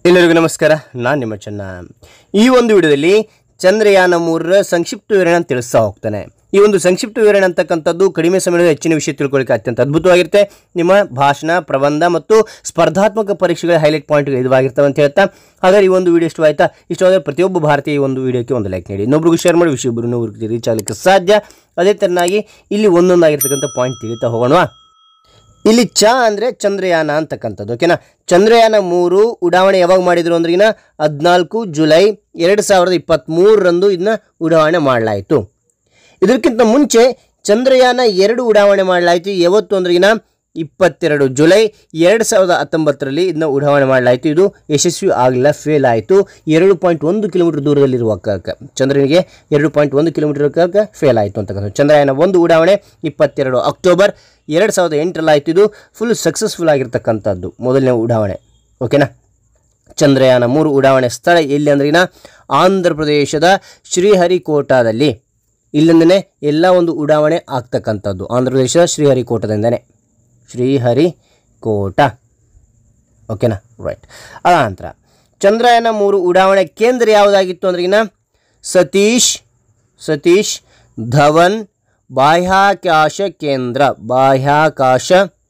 ಎಲ್ಲರಿಗೂ ನಮಸ್ಕಾರ ನಾನು ನಿಮ್ಮ ಚೆನ್ನ ಈ ಒಂದು ವಿಡಿಯೋದಲ್ಲಿ ಚಂದ್ರಯಾನ ಮೂರರ ಸಂಕ್ಷಿಪ್ತ ವಿವರಣೆ ಅಂತ ತಿಳಿಸ್ತಾ ಹೋಗ್ತಾನೆ ಈ ಒಂದು ಸಂಕ್ಷಿಪ್ತ ವಿವರಣೆ ಅಂತಕ್ಕಂಥದ್ದು ಕಡಿಮೆ ಸಮಯದ ಹೆಚ್ಚಿನ ವಿಷಯ ತಿಳ್ಕೊಳ್ಳಿಕ್ಕೆ ಅತ್ಯಂತ ಅದ್ಭುತವಾಗಿರುತ್ತೆ ನಿಮ್ಮ ಭಾಷಣ ಪ್ರಬಂಧ ಮತ್ತು ಸ್ಪರ್ಧಾತ್ಮಕ ಪರೀಕ್ಷೆಗಳ ಹೈಲೈಟ್ ಪಾಯಿಂಟ್ಗಳು ಇದಾಗಿರ್ತವೆ ಅಂತ ಹೇಳ್ತಾ ಹಾಗಾದ್ರೆ ಈ ಒಂದು ವಿಡಿಯೋ ಇಷ್ಟವಾಯ್ತಾ ಇಷ್ಟವಾದರೆ ಪ್ರತಿಯೊಬ್ಬ ಭಾರತೀಯ ಈ ಒಂದು ವಿಡಿಯೋಕ್ಕೆ ಒಂದು ಲೈಕ್ ನೀಡಿ ಇನ್ನೊಬ್ರಿಗೂ ಶೇರ್ ಮಾಡಿ ವಿಷಯ ಇನ್ನೊಬ್ರಿಗೆ ರೀಚ್ ಆಗಲಿಕ್ಕೆ ಸಾಧ್ಯ ಅದೇ ಥರನಾಗಿ ಇಲ್ಲಿ ಒಂದೊಂದಾಗಿರ್ತಕ್ಕಂಥ ಪಾಯಿಂಟ್ ತಿಳಿತಾ ಹೋಗೋಣವಾ ಇಲ್ಲಿ ಚ ಅಂದರೆ ಚಂದ್ರಯಾನ ಅಂತಕ್ಕಂಥದ್ದು ಓಕೆನಾ ಚಂದ್ರಯಾನ ಮೂರು ಉಡಾವಣೆ ಯಾವಾಗ ಮಾಡಿದ್ರು ಅಂದ್ರಿನ ಹದಿನಾಲ್ಕು ಜುಲೈ ಎರಡು ಸಾವಿರದ ಇಪ್ಪತ್ತ್ಮೂರರಂದು ಇದನ್ನ ಉಡಾವಣೆ ಮಾಡಲಾಯಿತು ಇದಕ್ಕಿಂತ ಮುಂಚೆ ಚಂದ್ರಯಾನ ಎರಡು ಉಡಾವಣೆ ಮಾಡಲಾಯಿತು ಯಾವತ್ತು ಅಂದ್ರಿನ ಇಪ್ಪತ್ತೆರಡು ಜುಲೈ ಎರಡು ಸಾವಿರದ ಹತ್ತೊಂಬತ್ತರಲ್ಲಿ ಇದನ್ನ ಉಡಾವಣೆ ಮಾಡಲಾಯಿತು ಇದು ಯಶಸ್ವಿ ಆಗಲಿಲ್ಲ ಫೇಲ್ ಆಯಿತು ಎರಡು ಪಾಯಿಂಟ್ ಒಂದು ಕಿಲೋಮೀಟರ್ ದೂರದಲ್ಲಿರುವ ಕಕ್ಕ ಚಂದ್ರನಿಗೆ ಎರಡು ಪಾಯಿಂಟ್ ಒಂದು ಕಿಲೋಮೀಟರ್ ಕಕ್ಕ ಫೇಲ್ ಆಯಿತು ಅಂತಕ್ಕಂಥದ್ದು ಚಂದ್ರಯಾನ ಒಂದು ಉಡಾವಣೆ ಇಪ್ಪತ್ತೆರಡು ಅಕ್ಟೋಬರ್ ಎರಡು ಸಾವಿರದ ಎಂಟರಲ್ಲಿ ಆಯಿತು ಇದು ಫುಲ್ ಸಕ್ಸಸ್ಫುಲ್ ಆಗಿರ್ತಕ್ಕಂಥದ್ದು ಮೊದಲನೇ ಉಡಾವಣೆ ಓಕೆನಾ ಚಂದ್ರಯಾನ ಮೂರು ಉಡಾವಣೆ ಸ್ಥಳ ಎಲ್ಲಿ ಅಂದ್ರಿನ ಆಂಧ್ರ ಪ್ರದೇಶದ ಶ್ರೀಹರಿಕೋಟಾದಲ್ಲಿ ಇಲ್ಲಿಂದನೇ ಎಲ್ಲ ಒಂದು ಉಡಾವಣೆ ಆಗ್ತಕ್ಕಂಥದ್ದು ಆಂಧ್ರ ಪ್ರದೇಶದ ಶ್ರೀಹರಿಕೋಟದಿಂದನೇ ಶ್ರೀಹರಿಕೋಟ ಓಕೆನಾ ರೈಟ್ ಆ ನಂತರ ಚಂದ್ರಯಾನ ಮೂರು ಉಡಾವಣೆ ಕೇಂದ್ರ ಯಾವುದಾಗಿತ್ತು ಅಂದ್ರಿನ ಸತೀಶ್ ಸತೀಶ್ ಧವನ್ ಬಾಹ್ಯಾಕಾಶ ಕೇಂದ್ರ ಬಾಹ್ಯಾಕಾಶ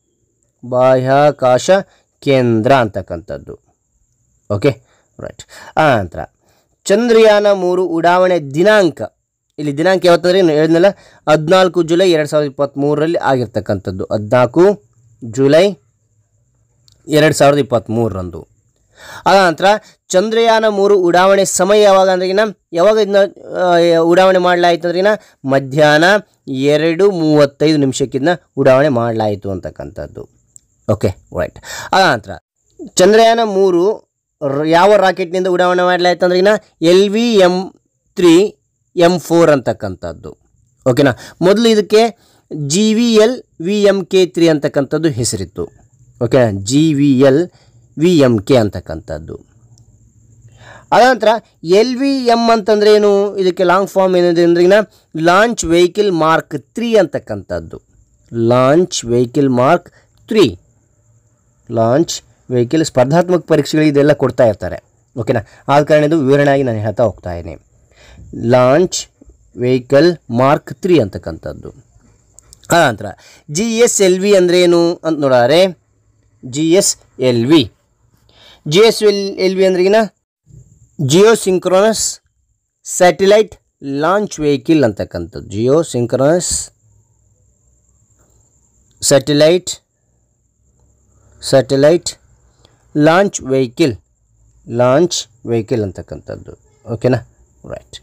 ಬಾಹ್ಯಾಕಾಶ ಕೇಂದ್ರ ಅಂತಕ್ಕಂಥದ್ದು ಓಕೆ ರೈಟ್ ಆ ನಂತರ ಚಂದ್ರಯಾನ ಮೂರು ಉಡಾವಣೆ ದಿನಾಂಕ ಇಲ್ಲಿ ದಿನಾಂಕ ಯಾವತ್ತಂದ್ರೆ ಏನು ಹೇಳಿದ್ನಲ್ಲ ಹದಿನಾಲ್ಕು ಜುಲೈ ಎರಡು ಸಾವಿರದ ಇಪ್ಪತ್ತ್ಮೂರರಲ್ಲಿ ಆಗಿರ್ತಕ್ಕಂಥದ್ದು ಹದಿನಾಲ್ಕು ಜುಲೈ ಎರಡು ಸಾವಿರದ ಇಪ್ಪತ್ತ್ಮೂರರಂದು ಅದ ನಂತರ ಚಂದ್ರಯಾನ ಮೂರು ಉಡಾವಣೆ ಸಮಯ ಯಾವಾಗ ಅಂದ್ರಿನ ಯಾವಾಗ ಇದನ್ನ ಆ, ಉಡಾವಣೆ ಮಾಡಲಾಯಿತು ಅಂದ್ರಿನ ಮಧ್ಯಾಹ್ನ ಎರಡು ಮೂವತ್ತೈದು ನಿಮಿಷಕ್ಕಿಂತ ಉಡಾವಣೆ ಮಾಡಲಾಯಿತು ಅಂತಕ್ಕಂಥದ್ದು ಓಕೆ ರೈಟ್ ಅದ ನಂತರ ಚಂದ್ರಯಾನ ಮೂರು ರ- ಯಾವ ರಾಕೆಟ್ನಿಂದ ಉಡಾವಣೆ ಮಾಡಲಾಯಿತು ಅಂದ್ರಿನ L V M three M four ಅಂತಕ್ಕಂಥದ್ದು ಓಕೆನಾ ಮೊದಲು ಇದಕ್ಕೆ G V L V M K three ಅಂತಕ್ಕಂಥದ್ದು ಹೆಸರಿತ್ತು okay G V L V M K ಅಂತಕ್ಕಂಥದ್ದು ಅದಂತರ ಎಲ್ ವಿ ಎಮ್ ಅಂತಂದ್ರೆ ಏನು ಇದಕ್ಕೆ ಲಾಂಗ್ ಫಾರ್ಮ್ ಏನಿದೆ ಅಂದ್ರಿನ ಲಾಂಚ್ ವೆಹಿಕಲ್ ಮಾರ್ಕ್ ತ್ರೀ ಅಂತಕ್ಕಂಥದ್ದು launch vehicle mark three launch vehicle ಸ್ಪರ್ಧಾತ್ಮಕ ಪರೀಕ್ಷೆಗಳಿಗೆ ಇದೆಲ್ಲ ಕೊಡ್ತಾ ಇರ್ತಾರೆ ಓಕೆನಾ ಆದ ಕಾರಣ ಇದು ವಿವರಣೆಯಾಗಿ ನಾನು ಹೇಳ್ತಾ ಹೋಗ್ತಾ ಇದ್ದೀನಿ ಲಾಂಚ್ ವೆಹಿಕಲ್ ಮಾರ್ಕ್ ತ್ರೀ ಅಂತಕ್ಕಂಥದ್ದು ಆ ನಂತರ ಜಿ ಎಸ್ ಎಲ್ ವಿ ಅಂದ್ರೇನು ಅಂತ ನೋಡಾರೆ G S L V G S L L V ಅಂದ್ರಿಗಿನ geosynchronous satellite launch vehicle ಅಂತಕ್ಕಂಥದ್ದು geosynchronous satellite satellite launch vehicle launch vehicle ಅಂತಕ್ಕಂಥದ್ದು ಓಕೆನಾ ರೈಟ್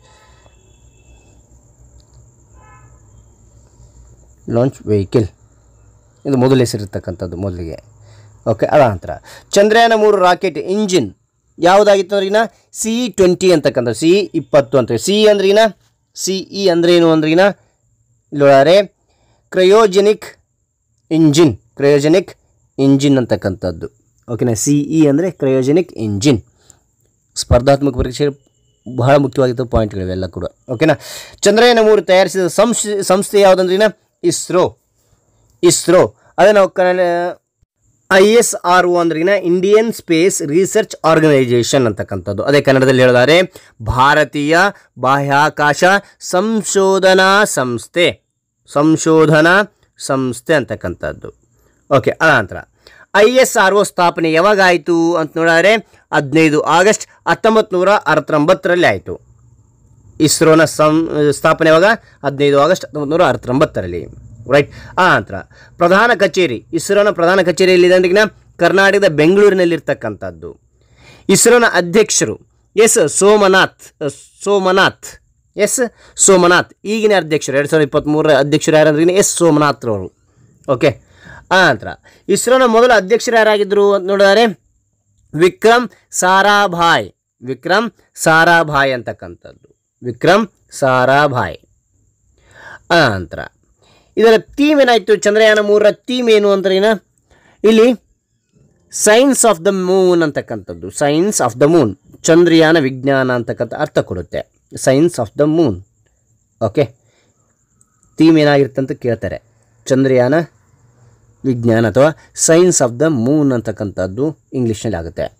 ಲಾಂಚ್ ವೆಹಿಕಲ್ ಇದು ಮೊದಲ ಹೆಸರಿರ್ತಕ್ಕಂಥದ್ದು ಮೊದಲಿಗೆ ಓಕೆ ಅದ ನಂತರ ಚಂದ್ರಯಾನ ಮೂರು ರಾಕೆಟ್ ಇಂಜಿನ್ ಯಾವುದಾಗಿತ್ತು ಅಂದ್ರಿನ ಸಿ ಇ ಟ್ವೆಂಟಿ ಅಂತಕ್ಕಂಥದ್ದು ಸಿ ಇ ಇಪ್ಪತ್ತು ಅಂತ ಸಿ ಇ ಅಂದ್ರಿನ ಸಿ ಇ ಅಂದ್ರೆ ಏನು ಅಂದ್ರಿನ ಇಲ್ಲೋಳಾರೆ ಕ್ರಯೋಜೆನಿಕ್ ಇಂಜಿನ್ ಕ್ರಯೋಜೆನಿಕ್ ಇಂಜಿನ್ ಅಂತಕ್ಕಂಥದ್ದು ಓಕೆನಾ ಸಿ ಇ ಅಂದರೆ ಕ್ರಯೋಜೆನಿಕ್ ಇಂಜಿನ್ ಸ್ಪರ್ಧಾತ್ಮಕ ಪರೀಕ್ಷೆ ಬಹಳ ಮುಖ್ಯವಾಗಿದ್ದ ಪಾಯಿಂಟ್ಗಳಿವೆಲ್ಲ ಕೂಡ ಓಕೆನಾ ಚಂದ್ರಯಾನ ಮೂರು ತಯಾರಿಸಿದ ಸಂಸ್ಥೆ ಸಂಸ್ಥೆ ಯಾವುದಂದ್ರಿನ ಇಸ್ರೋ ಇಸ್ರೋ ಅದೇ ನಾವು Kannada I S R O ಅಂದ್ರಿನ ಇಂಡಿಯನ್ ಸ್ಪೇಸ್ ರಿಸರ್ಚ್ ಆರ್ಗನೈಜೇಷನ್ ಅಂತಕ್ಕಂಥದ್ದು ಅದೇ ಕನ್ನಡದಲ್ಲಿ ಹೇಳಿದರೆ ಭಾರತೀಯ ಬಾಹ್ಯಾಕಾಶ ಸಂಶೋಧನಾ ಸಂಸ್ಥೆ ಸಂಶೋಧನಾ ಸಂಸ್ಥೆ ಅಂತಕ್ಕಂಥದ್ದು ಓಕೆ ಅನಂತರ ಐ ಎಸ್ ಆರ್ ಒ ಸ್ಥಾಪನೆ ಯಾವಾಗ ಆಯಿತು ಅಂತ ನೋಡಿದ್ರೆ ಹದಿನೈದು ಆಗಸ್ಟ್ ಹತ್ತೊಂಬತ್ತು ನೂರ ಅರವತ್ತೊಂಬತ್ತರಲ್ಲಿ ಆಯಿತು ಇಸ್ರೋನ ಸಂ ಸ್ಥಾಪನೆ ಯಾವಾಗ ಹದಿನೈದು ಆಗಸ್ಟ್ ಹತ್ತೊಂಬತ್ತು ನೂರ ಅರವತ್ತೊಂಬತ್ತರಲ್ಲಿ ರೈಟ್ ಆ ನಂತರ ಪ್ರಧಾನ ಕಚೇರಿ ಇಸ್ರೋನ ಪ್ರಧಾನ ಕಚೇರಿ ಎಲ್ಲಿದೆ ಅಂದ್ರಿಗಿನ ಕರ್ನಾಟಕದ ಬೆಂಗಳೂರಿನಲ್ಲಿರ್ತಕ್ಕಂಥದ್ದು ಇಸ್ರೋನ ಅಧ್ಯಕ್ಷರು ಎಸ್ ಸೋಮನಾಥ್ ಅ, ಸೋಮನಾಥ್ ಎಸ್ ಸೋಮನಾಥ್ ಈಗಿನ ಅಧ್ಯಕ್ಷರು ಎರಡು ಸಾವಿರದ ಇಪ್ಪತ್ತ್ಮೂರರ ಅಧ್ಯಕ್ಷರು ಯಾರಂದ್ರಿಗಿನ ಎಸ್ ಸೋಮನಾಥ್ರವರು ಓಕೆ ಆ ನಂತರ ಇಸ್ರೋನ ಮೊದಲ ಅಧ್ಯಕ್ಷರು ಯಾರಾಗಿದ್ದರು ಅಂತ ನೋಡಿದರೆ ವಿಕ್ರಮ್ ಸಾರಾಭಾಯ್ ವಿಕ್ರಮ್ ಸಾರಾಭಾಯ್ ಅಂತಕ್ಕಂಥದ್ದು ವಿಕ್ರಮ್ ಸಾರಾಭಾಯ್ ಆ ನಂತರ ಇದರ ಥೀಮ್ ಏನಾಯಿತು ಚಂದ್ರಯಾನ ಮೂರರ ಥೀಮ್ ಏನು ಅಂದ್ರೇನ ಇಲ್ಲಿ ಸೈನ್ಸ್ ಆಫ್ ದ ಮೂನ್ ಅಂತಕ್ಕಂಥದ್ದು science of the moon Chandrayaan ವಿಜ್ಞಾನ ಅಂತಕ್ಕಂಥ ಅರ್ಥ ಕೊಡುತ್ತೆ science of the moon okay theme ಏನಾಗಿರುತ್ತೆ ಅಂತ ಕೇಳ್ತಾರೆ ಚಂದ್ರಯಾನ ವಿಜ್ಞಾನ ಅಥವಾ ಸೈನ್ಸ್ ಆಫ್ ದ ಮೂನ್ ಅಂತಕ್ಕಂಥದ್ದು ಇಂಗ್ಲೀಷ್ನಲ್ಲಿ ಆಗುತ್ತೆ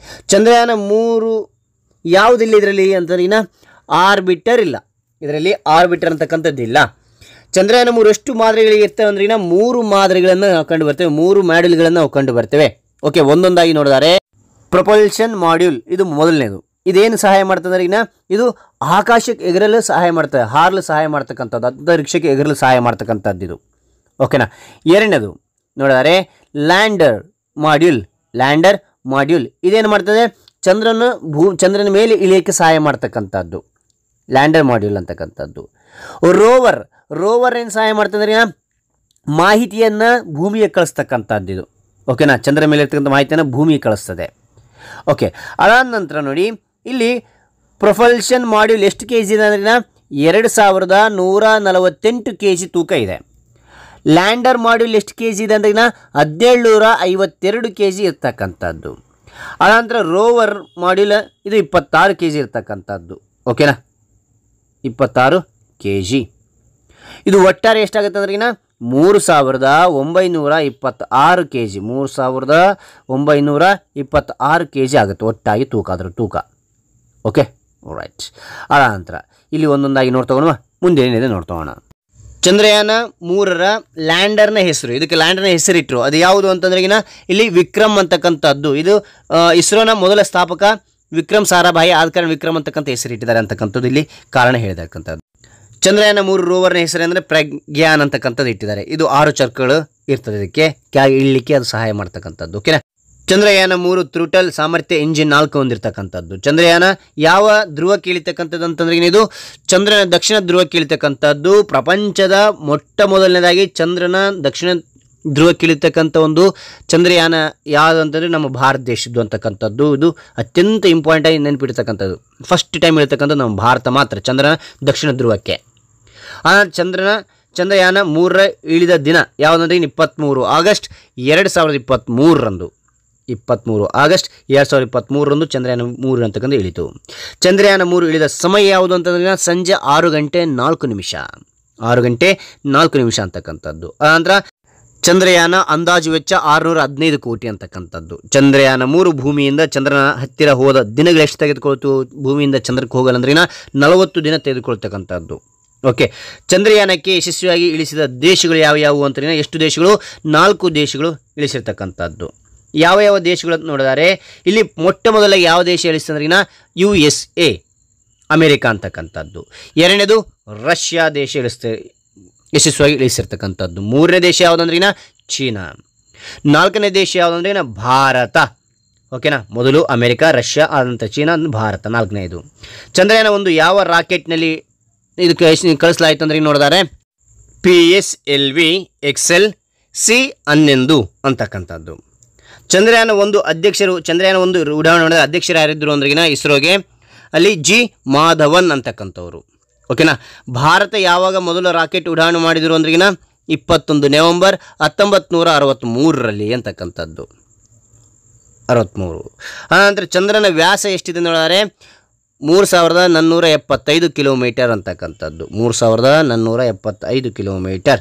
ಚಂದ್ರಯಾನ ಮೂರು ಯಾವುದಿಲ್ಲ ಇದರಲ್ಲಿ ಅಂತಂದ್ರಿನ ಆರ್ಬಿಟರ್ ಇಲ್ಲ ಇದರಲ್ಲಿ ಆರ್ಬಿಟರ್ ಅಂತಕ್ಕಂಥದ್ದಿಲ್ಲ ಚಂದ್ರಯಾನ ಮೂರು ಎಷ್ಟು ಮಾದರಿಗಳಿಗೆ ಇರ್ತವೆ ಅಂದ್ರಿನ ಮೂರು ಮಾದರಿಗಳನ್ನು ನಾವು ಕಂಡು ಬರ್ತೇವೆ ಮೂರು ಮಾಡ್ಯೂಲ್ಗಳನ್ನು ನಾವು ಕಂಡು ಬರ್ತೇವೆ ಓಕೆ ಒಂದೊಂದಾಗಿ ನೋಡಿದರೆ ಪ್ರೊಪಲ್ಷನ್ ಮಾಡ್ಯೂಲ್ ಇದು ಮೊದಲನೇದು ಇದೇನು ಸಹಾಯ ಮಾಡ್ತಂದ್ರೆ ಇನ್ನ ಇದು ಆಕಾಶಕ್ಕೆ ಎಗರಲು ಸಹಾಯ ಮಾಡ್ತದೆ ಹಾರಲು ಸಹಾಯ ಮಾಡ್ತಕ್ಕಂಥದ್ದು ಅಂತರಿಕ್ಷಕ್ಕೆ ಎಗರಲು ಸಹಾಯ ಮಾಡ್ತಕ್ಕಂಥದ್ದು ಇದು ಓಕೆನಾ ಎರಡನೇದು ನೋಡಿದರೆ ಲ್ಯಾಂಡರ್ ಮಾಡ್ಯೂಲ್ ಲ್ಯಾಂಡರ್ ಮಾಡ್ಯೂಲ್ ಇದೇನು ಮಾಡ್ತದೆ ಚಂದ್ರನ ಭೂ ಚಂದ್ರನ ಮೇಲೆ ಇಳಿಯಕ್ಕೆ ಸಹಾಯ ಮಾಡ್ತಕ್ಕಂಥದ್ದು ಲ್ಯಾಂಡರ್ ಮಾಡ್ಯೂಲ್ ಅಂತಕ್ಕಂಥದ್ದು ರೋವರ್ ರೋವರ್ ಏನು ಸಹಾಯ ಮಾಡ್ತಂದ್ರೆ ಇನ್ನ ಮಾಹಿತಿಯನ್ನು ಭೂಮಿಗೆ ಕಳಿಸ್ತಕ್ಕಂಥದ್ದು ಇದು ಓಕೆನಾ ಚಂದ್ರ ಮೇಲೆ ಇರ್ತಕ್ಕಂಥ ಮಾಹಿತಿಯನ್ನು ಭೂಮಿಗೆ ಕಳಿಸ್ತದೆ ಓಕೆ ಅದಾದ ನಂತರ ನೋಡಿ ಇಲ್ಲಿ ಪ್ರೊಫಲ್ಷನ್ ಮಾಡ್ಯೂಲ್ ಎಷ್ಟು ಕೆ ಜಿ ಇದೆ ಅಂದ್ರೆ ಎರಡು ಸಾವಿರದ ನೂರ ನಲವತ್ತೆಂಟು ಕೆ ಜಿ ತೂಕ ಇದೆ ಲ್ಯಾಂಡರ್ ಮಾಡ್ಯೂಲ್ ಎಷ್ಟು ಕೆ ಜಿ ಇದೆ ಅಂದ್ರೆ ಹದಿನೇಳುನೂರ ಐವತ್ತೆರಡು ಕೆ ಜಿ ಇರ್ತಕ್ಕಂಥದ್ದು ಅನಂತರ ರೋವರ್ ಮಾಡ್ಯೂಲ್ ಇದು ಇಪ್ಪತ್ತಾರು ಕೆ ಜಿ ಇರ್ತಕ್ಕಂಥದ್ದು ಓಕೆನಾ ಇಪ್ಪತ್ತಾರು ಕೆ ಜಿ ಇದು ಒಟ್ಟಾರೆ ಎಷ್ಟಾಗುತ್ತೆ ಅಂದ್ರೆ ಮೂರು ಸಾವಿರದ ಒಂಬೈನೂರ ಇಪ್ಪತ್ತಾರು ಕೆ ಜಿ ಮೂರು ಸಾವಿರದ ಒಂಬೈನೂರ ಇಪ್ಪತ್ತಾರು ಕೆ ಜಿ ಆಗುತ್ತೆ ಒಟ್ಟಾಗಿ ತೂಕ ಅದರ ತೂಕ ಓಕೆ ರೈಟ್ ಅದ ನಂತರ ಇಲ್ಲಿ ಒಂದೊಂದಾಗಿ ನೋಡ್ತಗೋಣ ಮುಂದೆ ಏನಿದೆ ನೋಡ್ತಗೋಣ ಚಂದ್ರಯಾನ ಮೂರರ ಲ್ಯಾಂಡರ್ನ ಹೆಸರು ಇದಕ್ಕೆ ಲ್ಯಾಂಡರ್ನ ಹೆಸರಿಟ್ಟರು ಅದು ಯಾವುದು ಅಂತಂದ್ರೆಗಿನ ಇಲ್ಲಿ ವಿಕ್ರಮ್ ಅಂತಕ್ಕಂಥದ್ದು ಇದು ಆ, ಇಸ್ರೋನ ಮೊದಲ ಸ್ಥಾಪಕ ವಿಕ್ರಮ್ ಸಾರಾಭಾಯಿ ಆದ ಕಾರಣ ವಿಕ್ರಮ್ ಅಂತಕ್ಕಂಥ ಹೆಸರಿಟ್ಟಿದ್ದಾರೆ ಅಂತಕ್ಕಂಥದ್ದು ಇಲ್ಲಿ ಕಾರಣ ಹೇಳಿದಕ್ಕಂಥದ್ದು ಚಂದ್ರಯಾನ ಮೂರು ರೋವರ್ನ ಹೆಸರು ಅಂದರೆ ಪ್ರಜ್ಞಾನ್ ಅಂತಕ್ಕಂಥದ್ದು ಇಟ್ಟಿದ್ದಾರೆ ಇದು ಆರು ಚರ್ಕಗಳು ಇರ್ತದೆ ಇದಕ್ಕೆ ಕೆಳಗೆ ಇಳಿಲಿಕ್ಕೆ ಅದು ಸಹಾಯ ಮಾಡ್ತಕ್ಕಂಥದ್ದು ಓಕೆನಾ ಚಂದ್ರಯಾನ ಮೂರು ತ್ರುಟಲ್ ಸಾಮರ್ಥ್ಯ ಇಂಜಿನ್ ನಾಲ್ಕು ಹೊಂದಿರತಕ್ಕಂಥದ್ದು ಚಂದ್ರಯಾನ ಯಾವ ಧ್ರುವಕ್ಕೆ ಇಳಿತಕ್ಕಂಥದ್ದು ಅಂತಂದ್ರೆ ಇದು ಚಂದ್ರನ ದಕ್ಷಿಣ ಧ್ರುವಕ್ಕೆ ಇಳಿತಕ್ಕಂಥದ್ದು ಪ್ರಪಂಚದ ಮೊಟ್ಟ ಮೊದಲನೇದಾಗಿ ಚಂದ್ರನ ದಕ್ಷಿಣ ಧ್ರುವಕ್ಕೆ ಇಳಿತಕ್ಕಂಥ ಒಂದು ಚಂದ್ರಯಾನ ಯಾವುದು ಅಂತಂದರೆ ನಮ್ಮ ಭಾರತ ದೇಶದ್ದು ಅಂತಕ್ಕಂಥದ್ದು ಇದು ಅತ್ಯಂತ ಇಂಪಾರ್ಟೆಂಟ್ ಆಗಿ ನೆನಪಿಡ್ತಕ್ಕಂಥದ್ದು ಫಸ್ಟ್ ಟೈಮ್ ಇಳಿತಕ್ಕಂಥದ್ದು ನಮ್ಮ ಭಾರತ ಮಾತ್ರ ಚಂದ್ರನ ದಕ್ಷಿಣ ಧ್ರುವಕ್ಕೆ ಆ ಚಂದ್ರನ ಚಂದ್ರಯಾನ ಮೂರರ ಇಳಿದ ದಿನ ಯಾವುದಂದ್ರೆ ಇನ್ನು ಇಪ್ಪತ್ತ್ಮೂರು ಆಗಸ್ಟ್ ಎರಡು ಸಾವಿರದ ಇಪ್ಪತ್ತ್ಮೂರರಂದು ಇಪ್ಪತ್ತ್ಮೂರು ಆಗಸ್ಟ್ ಎರಡು ಸಾವಿರದ ಇಪ್ಪತ್ತ್ಮೂರರಂದು ಚಂದ್ರಯಾನ ಮೂರು ಅಂತಕ್ಕಂಥ ಇಳಿತು ಚಂದ್ರಯಾನ ಮೂರು ಇಳಿದ ಸಮಯ ಯಾವುದು ಅಂತಂದ್ರೆ ಸಂಜೆ ಆರು ಗಂಟೆ ನಾಲ್ಕು ನಿಮಿಷ ಆರು ಗಂಟೆ ನಾಲ್ಕು ನಿಮಿಷ ಅಂತಕ್ಕಂಥದ್ದು ಆನಂತರ ಚಂದ್ರಯಾನ ಅಂದಾಜು ವೆಚ್ಚ ಆರುನೂರ ಹದಿನೈದು ಕೋಟಿ ಅಂತಕ್ಕಂಥದ್ದು ಚಂದ್ರಯಾನ ಮೂರು ಭೂಮಿಯಿಂದ ಚಂದ್ರನ ಹತ್ತಿರ ಹೋದ ದಿನಗಳು ಎಷ್ಟು ತೆಗೆದುಕೊಳ್ತು ಭೂಮಿಯಿಂದ ಚಂದ್ರಕ್ಕೆ ಹೋಗಲಂದ್ರಿನ ನಲವತ್ತು ದಿನ ತೆಗೆದುಕೊಳ್ತಕ್ಕಂಥದ್ದು ಓಕೆ ಚಂದ್ರಯಾನಕ್ಕೆ ಯಶಸ್ವಿಯಾಗಿ ಇಳಿಸಿದ ದೇಶಗಳು ಯಾವ ಯಾವುವು ಅಂತಂದ್ರೆ ಎಷ್ಟು ದೇಶಗಳು ನಾಲ್ಕು ದೇಶಗಳು ಇಳಿಸಿರ್ತಕ್ಕಂಥದ್ದು ಯಾವ ಯಾವ ದೇಶಗಳು ಅಂತ ನೋಡಿದರೆ ಇಲ್ಲಿ ಮೊಟ್ಟ ಮೊದಲ ಯಾವ ದೇಶ ಇಳಿಸ್ತಂದ್ರಿನ ಯು ಎಸ್ ಎ ಅಮೇರಿಕ ಅಂತಕ್ಕಂಥದ್ದು ಎರಡನೇದು ರಷ್ಯಾ ದೇಶ ಇಳಿಸ್ತ ಯಶಸ್ವಿಯಾಗಿ ಇಳಿಸಿರ್ತಕ್ಕಂಥದ್ದು ಮೂರನೇ ದೇಶ ಯಾವುದಂದ್ರಿನ ಚೀನಾ ನಾಲ್ಕನೇ ದೇಶ ಯಾವುದಂದ್ರಿನ ಭಾರತ ಓಕೆನಾ ಮೊದಲು ಅಮೆರಿಕ ರಷ್ಯಾ ಆದಂಥ ಚೀನಾ ಭಾರತ ನಾಲ್ಕನೇದು ಚಂದ್ರಯಾನ ಒಂದು ಯಾವ ರಾಕೆಟ್ನಲ್ಲಿ ಇದು ಕಳಿಸ್- ಕಳಿಸಲಾಯಿತು ಅಂದ್ರೆ ನೋಡಿದರೆ P S L V XL C ಹನ್ನೊಂದು ಅಂತಕ್ಕಂಥದ್ದು ಚಂದ್ರಯಾನ ಒಂದು ಅಧ್ಯಕ್ಷರು ಚಂದ್ರಯಾನ ಒಂದು ಉಡಾವಣೆ ಮಾಡಿದ ಅಧ್ಯಕ್ಷರು ಯಾರಿದ್ದರು ಅಂದ್ರಿಗಿನ ಇಸ್ರೋಗೆ ಅಲ್ಲಿ ಜಿ ಮಾಧವನ್ ಅಂತಕ್ಕಂಥವ್ರು ಓಕೆನಾ ಭಾರತ ಯಾವಾಗ ಮೊದಲು ರಾಕೆಟ್ ಉಡಾವಣೆ ಮಾಡಿದರು ಅಂದ್ರಿಗಿನ ಇಪ್ಪತ್ತೊಂದು ನವೆಂಬರ್ ಹತ್ತೊಂಬತ್ತು ನೂರ ಅರವತ್ತ್ಮೂರರಲ್ಲಿ ಅಂತಕ್ಕಂಥದ್ದು ಅರವತ್ತ್ಮೂರು ಆನಂತರ ಚಂದ್ರನ ವ್ಯಾಸ ಎಷ್ಟಿದೆ ನೋಡಿದರೆ ಮೂರು ಸಾವಿರದ ನಾನ್ನೂರ ಎಪ್ಪತ್ತೈದು ಕಿಲೋಮೀಟರ್ ಅಂತಕ್ಕಂಥದ್ದು ಮೂರು ಸಾವಿರದ ನಾನ್ನೂರ ಎಪ್ಪತ್ತೈದು ಕಿಲೋಮೀಟರ್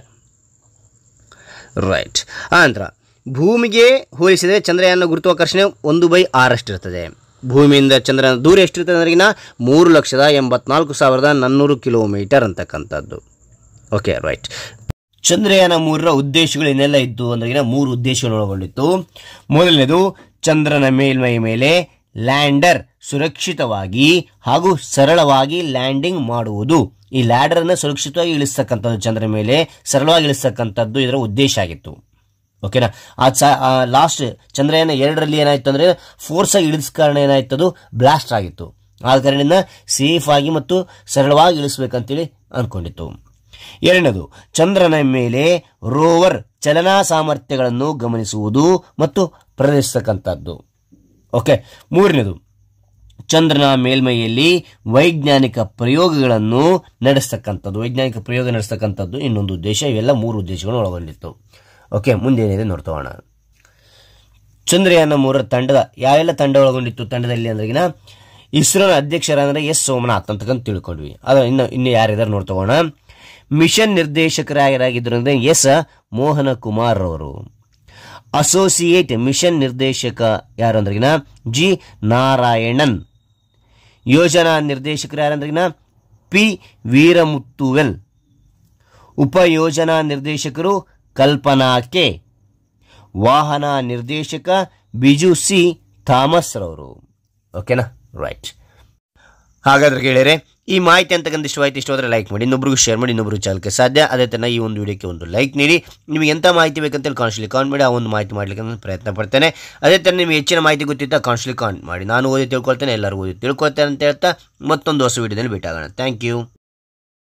ರೈಟ್ ಆನಂತರ ಭೂಮಿಗೆ ಹೋಲಿಸಿದರೆ ಚಂದ್ರಯಾನ ಗುರುತ್ವಾಕರ್ಷಣೆ ಒಂದು ಬೈ ಆರಷ್ಟಿರ್ತದೆ ಭೂಮಿಯಿಂದ ಚಂದ್ರನ ದೂರ ಎಷ್ಟಿರ್ತದೆ ಅಂದ್ರಿಗಿನ ಮೂರು ಲಕ್ಷದ ಎಂಬತ್ನಾಲ್ಕು ಸಾವಿರದ ನಾನ್ನೂರು ಕಿಲೋಮೀಟರ್ ಅಂತಕ್ಕಂಥದ್ದು ಓಕೆ ರೈಟ್ ಚಂದ್ರಯಾನ ಮೂರರ ಉದ್ದೇಶಗಳು ಏನೆಲ್ಲ ಇದ್ದು ಅಂದ್ರೆ ಮೂರು ಉದ್ದೇಶಗಳು ಒಳಗೊಂಡಿತ್ತು ಮೊದಲನೇದು ಚಂದ್ರನ ಮೇಲ್ಮೈ ಮೇಲೆ ಲ್ಯಾಂಡರ್ ಸುರಕ್ಷಿತವಾಗಿ ಹಾಗೂ ಸರಳವಾಗಿ ಲ್ಯಾಂಡಿಂಗ್ ಮಾಡುವುದು ಈ ಲ್ಯಾಡರ್ ಅನ್ನು ಸುರಕ್ಷಿತವಾಗಿ ಇಳಿಸ್ತಕ್ಕಂಥದ್ದು ಚಂದ್ರನ ಮೇಲೆ ಸರಳವಾಗಿ ಇಳಿಸ್ತಕ್ಕಂಥದ್ದು ಇದರ ಉದ್ದೇಶ ಆಗಿತ್ತು ಓಕೆನಾ ಆ ಚ ಲಾಸ್ಟ್ ಚಂದ್ರಯಾನ ಎರಡರಲ್ಲಿ ಏನಾಯ್ತು ಅಂದ್ರೆ ಫೋರ್ಸ್ ಆಗಿ ಇಳಿದ ಕಾರಣ ಏನಾಯ್ತು ಅದು ಬ್ಲಾಸ್ಟ್ ಆಗಿತ್ತು ಆದ ಕಾರಣದಿಂದ ಸೇಫ್ ಆಗಿ ಮತ್ತು ಸರಳವಾಗಿ ಇಳಿಸ್ಬೇಕಂತೇಳಿ ಅನ್ಕೊಂಡಿತ್ತು ಎರಡನೇದು ಚಂದ್ರನ ಮೇಲೆ ರೋವರ್ ಚಲನಾ ಸಾಮರ್ಥ್ಯಗಳನ್ನು ಗಮನಿಸುವುದು ಮತ್ತು ಪ್ರದರ್ಶಿಸತಕ್ಕಂಥದ್ದು ಓಕೆ ಮೂರನೇದು ಚಂದ್ರನ ಮೇಲ್ಮೈಯಲ್ಲಿ ವೈಜ್ಞಾನಿಕ ಪ್ರಯೋಗಗಳನ್ನು ನಡೆಸ್ತಕ್ಕಂಥದ್ದು ವೈಜ್ಞಾನಿಕ ಪ್ರಯೋಗ ನಡೆಸ್ತಕ್ಕಂಥದ್ದು ಇನ್ನೊಂದು ಉದ್ದೇಶ ಇವೆಲ್ಲ ಮೂರು ಉದ್ದೇಶಗಳನ್ನು ಒಳಗೊಂಡಿತ್ತು ಓಕೆ ಮುಂದೇನಿದೆ ನೋಡ್ತೋಣ ಚಂದ್ರಯಾನ ಮೂರರ ತಂಡದ ಯಾವೆಲ್ಲ ತಂಡ ಒಳಗೊಂಡಿತ್ತು ತಂಡದಲ್ಲಿ ಅಂದ್ರೆಗಿನ ಇಸ್ರೋನ ಅಧ್ಯಕ್ಷರಾದ್ರೆ ಎಸ್ ಸೋಮನಾಥ್ ಅಂತಕ್ಕಂತ ತಿಳ್ಕೊಂಡ್ವಿ ಅದ ಇನ್ನು ಇನ್ನು ಯಾರಿದಾರೆ ನೋಡ್ತಗೋಣ ಮಿಷನ್ ನಿರ್ದೇಶಕರಾಗಿರಾಗಿದ್ರು ಅಂದ್ರೆ ಎಸ್ ಮೋಹನ ಕುಮಾರ್ ಅವರು ಅಸೋಸಿಯೇಟ್ ಮಿಷನ್ ನಿರ್ದೇಶಕ ಯಾರು ಅಂದ್ರಿಗಿನ ಜಿ ನಾರಾಯಣನ್ ಯೋಜನಾ ನಿರ್ದೇಶಕರು ಯಾರಂದ್ರಿಗಿನ ಪಿ ವೀರಮುತ್ತುವೆಲ್ ಉಪಯೋಜನಾ ನಿರ್ದೇಶಕರು ಕಲ್ಪನಾ ಕೆ ವಾಹನ ನಿರ್ದೇಶಕ ಬಿಜು ಸಿ ಥಾಮಸ್ ರವರು ಓಕೆನಾ ರೈಟ್ ಹಾಗಾದ್ರೆ ಕೇಳಿದರೆ ಈ ಮಾಹಿತಿ ಅಂತಕ್ಕಂಥ ಇಷ್ಟವಾಯ್ತು ಇಷ್ಟವಾದರೆ ಲೈಕ್ ಮಾಡಿ ಇನ್ನೊಬ್ರಿಗೂ ಶೇರ್ ಮಾಡಿ ಇನ್ನೊಬ್ರು ಚಾಲಕ್ಕೆ ಸಾಧ್ಯ ಅದೇ ಥರ ಈ ಒಂದು ವಿಡಿಯೋಕ್ಕೆ ಒಂದು ಲೈಕ್ ನೀಡಿ ನಿಮಗೆ ಎಂಥ ಮಾಹಿತಿ ಬೇಕಂತೇಳಿ ಕಾನ್ಸ್ಟ್ಲಿ ಕಾನ್ ಮಾಡಿ ಆ ಒಂದು ಮಾಹಿತಿ ಮಾಡಲಿಕ್ಕೆ ನಾನು ಪ್ರಯತ್ನ ಪಡ್ತೇನೆ ಅದೇ ಥರ ನಿಮಗೆ ಹೆಚ್ಚಿನ ಮಾಹಿತಿ ಗೊತ್ತಿತ್ತ ಕಾನ್ಸ್ಟ್ಲಿ ಕಾನ್ ಮಾಡಿ ನಾನು ಓದಿ ತಿಳ್ಕೊಳ್ತೇನೆ ಎಲ್ಲರೂ ಓದಿ ತಿಳ್ಕೊಳ್ತೇನೆ ಅಂತ ಹೇಳ್ತಾ ಮತ್ತೊಂದು ಹೊಸ ವಿಡಿಯೋದಲ್ಲಿ ಭೇಟಿ ಆಗೋಣ ಥ್ಯಾಂಕ್ ಯು